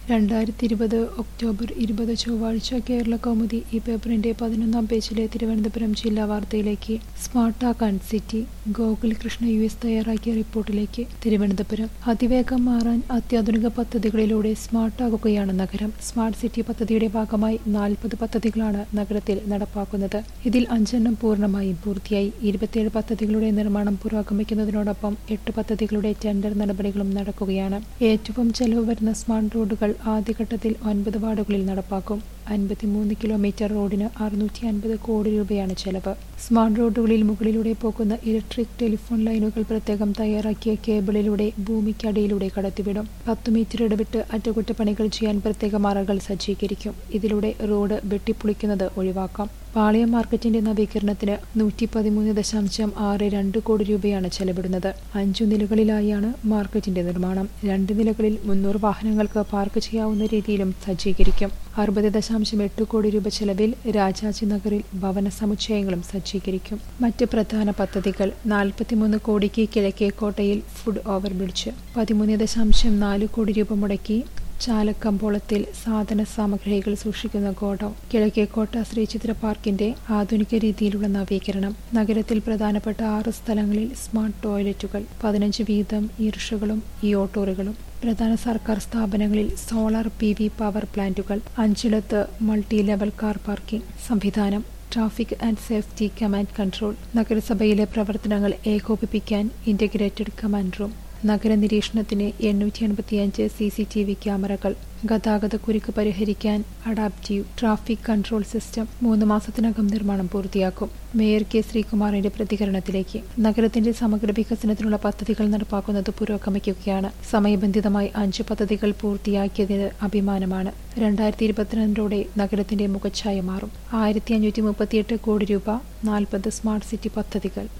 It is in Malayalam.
രണ്ടായിരത്തി ഇരുപത് ഒക്ടോബർ ഇരുപത് ചൊവ്വാഴ്ച കേരള കൗമുദി ഈ പേപ്പറിന്റെ പതിനൊന്നാം പേജിലെ തിരുവനന്തപുരം ജില്ലാ വാർത്തയിലേക്ക് സ്മാർട്ടാക്കാൻ city Gokul Krishna U S തയ്യാറാക്കിയ റിപ്പോർട്ടിലേക്ക് തിരുവനന്തപുരം അതിവേഗം മാറാൻ അത്യാധുനിക പദ്ധതികളിലൂടെ സ്മാർട്ടാകുകയാണ് നഗരം സ്മാർട്ട് സിറ്റി പദ്ധതിയുടെ ഭാഗമായി നാൽപ്പത് പദ്ധതികളാണ് നഗരത്തിൽ നടപ്പാക്കുന്നത് ഇതിൽ അഞ്ചെണ്ണം പൂർണ്ണമായും പൂർത്തിയായി ഇരുപത്തിയേഴ് പദ്ധതികളുടെ നിർമ്മാണം പുരോഗമിക്കുന്നതിനോടൊപ്പം എട്ട് പദ്ധതികളുടെ ടെൻഡർ നടപടികളും നടക്കുകയാണ് ഏറ്റവും ചെലവ് വരുന്ന സ്മാർട്ട് റോഡുകൾ ആദ്യഘട്ടത്തിൽ ഒൻപത് വാർഡുകളിൽ നടപ്പാക്കും അൻപത്തിമൂന്ന് കിലോമീറ്റർ റോഡിന് അറുന്നൂറ്റി അൻപത് കോടി രൂപയാണ് ചെലവ് സ്മാർട്ട് റോഡുകളിൽ മുകളിലൂടെ പോകുന്ന ഇലക്ട്രിക് ടെലിഫോൺ ലൈനുകൾ പ്രത്യേകം തയ്യാറാക്കിയ കേബിളിലൂടെ ഭൂമിക്കടിയിലൂടെ കടത്തിവിടും പത്ത് മീറ്റർ ഇടവിട്ട് അറ്റകുറ്റപ്പണികൾ ചെയ്യാൻ പ്രത്യേക മറകൾ സജ്ജീകരിക്കും ഇതിലൂടെ റോഡ് വെട്ടിപ്പൊളിക്കുന്നത് ഒഴിവാക്കാം പാളയം മാർക്കറ്റിന്റെ നവീകരണത്തിന് നൂറ്റി പതിമൂന്ന് ദശാംശം ആറ് രണ്ട് കോടി രൂപയാണ് ചെലവിടുന്നത് അഞ്ചു നിലകളിലായാണ് മാർക്കറ്റിന്റെ നിർമ്മാണം രണ്ട് നിലകളിൽ മുന്നൂറ് വാഹനങ്ങൾക്ക് പാർക്ക് ചെയ്യാവുന്ന രീതിയിലും സജ്ജീകരിക്കും അറുപത് ദശാംശം എട്ട് കോടി രൂപ ചെലവിൽ രാജാജി നഗറിൽ ഭവന സമുച്ചയങ്ങളും സജ്ജീകരിക്കും മറ്റ് പ്രധാന പദ്ധതികൾ നാൽപ്പത്തിമൂന്ന് കോടിക്ക് കിഴക്കേക്കോട്ടയിൽ ഫുഡ് ഓവർ ബ്രിഡ്ജ് പതിമൂന്ന് ദശാംശം നാല് കോടി രൂപ മുടക്കി ചാലക്കമ്പോളത്തിൽ സാധന സാമഗ്രികൾ സൂക്ഷിക്കുന്ന ഗോഡൌൺ കിഴക്കേക്കോട്ട ശ്രീചിത്ര പാർക്കിന്റെ ആധുനിക രീതിയിലുള്ള നവീകരണം നഗരത്തിൽ പ്രധാനപ്പെട്ട ആറ് സ്ഥലങ്ങളിൽ സ്മാർട്ട് ടോയ്ലറ്റുകൾ പതിനഞ്ച് വീതം ഈർഷകളും ഈ ഓട്ടോറുകളും പ്രധാന സർക്കാർ സ്ഥാപനങ്ങളിൽ സോളാർ പി വി പവർ പ്ലാന്റുകൾ അഞ്ചിടത്ത് മൾട്ടി ലെവൽ കാർ പാർക്കിംഗ് സംവിധാനം traffic and safety command control നഗരസഭയിലെ പ്രവർത്തനങ്ങൾ ഏകോപിപ്പിക്കാൻ ഇന്റഗ്രേറ്റഡ് കമാൻഡ് റൂം നഗര നിരീക്ഷണത്തിന് എണ്ണൂറ്റി എൺപത്തിയഞ്ച് സി സി ടി വി ക്യാമറകൾ ഗതാഗത കുരുക്ക് പരിഹരിക്കാൻ അഡാപ്റ്റീവ് ട്രാഫിക് കൺട്രോൾ സിസ്റ്റം മൂന്ന് മാസത്തിനകം നിർമ്മാണം പൂർത്തിയാക്കും മേയർ കെ ശ്രീകുമാറിന്റെ പ്രതികരണത്തിലേക്ക് നഗരത്തിന്റെ സമഗ്ര വികസനത്തിനുള്ള പദ്ധതികൾ നടപ്പാക്കുന്നത് പുരോഗമിക്കുകയാണ് സമയബന്ധിതമായി അഞ്ച് പദ്ധതികൾ പൂർത്തിയാക്കിയതിന് അഭിമാനമാണ് രണ്ടായിരത്തി ഇരുപത്തിരണ്ടോടെ നഗരത്തിന്റെ മുഖച്ഛായ മാറും ആയിരത്തി അഞ്ഞൂറ്റി മുപ്പത്തിയെട്ട് കോടി രൂപ നാൽപ്പത് സ്മാർട്ട് സിറ്റി പദ്ധതികൾ